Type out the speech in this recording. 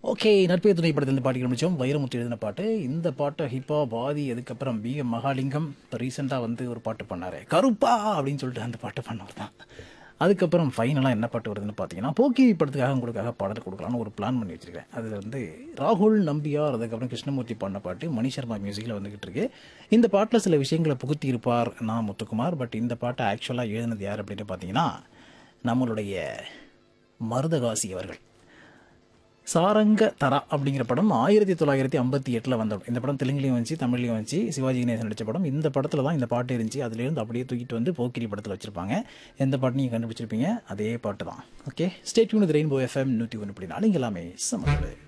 okay நட்பே துணை படத்தில் பாடி முடிச்சோம் வைரமுத்து எழுதின பாட்டு இந்த பாட்டை ஹிப்பா பாதி அதுக்கப்புறம் பி எம் மகாலிங்கம் இப்போ ரீசெண்டாக வந்து ஒரு பாட்டு பண்ணாரு கருப்பா அப்படின்னு சொல்லிட்டு அந்த பாட்டு பண்ணவர் தான் அதுக்கப்புறம் ஃபைனலாக என்ன பாட்டு வருதுன்னு பார்த்தீங்கன்னா போக்கி படத்துக்காக உங்களுக்காக பாடல் கொடுக்கலான்னு ஒரு பிளான் பண்ணி வச்சிருக்கேன் அதில் வந்து ராகுல் நம்பியார் அதுக்கப்புறம் கிருஷ்ணமூர்த்தி பாடின பாட்டு மணி சர்மா மியூசிக்கில் வந்துகிட்டு இருக்கு இந்த பாட்டில் சில விஷயங்களை புகுத்தி இருப்பார் நான் முத்துக்குமார் பட் இந்த பாட்டை ஆக்சுவலாக எழுதினது யார் அப்படின்னு பார்த்தீங்கன்னா நம்மளுடைய மருதகாசி அவர்கள் சாரங்க தரா அப்படிங்கிற படம் ஆயிரத்தி தொள்ளாயிரத்தி ஐம்பத்தி எட்டில் வந்த படம் இந்த படம் தெலுங்குலையும் வந்துச்சு தமிழ்லையும் வந்துச்சு சிவாஜி கணேசன் நடித்த படம் இந்த படத்தில் தான் இந்த பாட்டு இருந்துச்சு அதுலேருந்து அப்படியே தூக்கிட்டு வந்து போக்கிரி படத்தில் வச்சுருப்பாங்க எந்த பாட்டு நீங்கள் கண்டுபிடிச்சிருப்பீங்க அதே பாட்டு தான் okay state unit rainbow FM நூற்றி ஒன்று அப்படி நாளைங்க எல்லாமே சமத்துல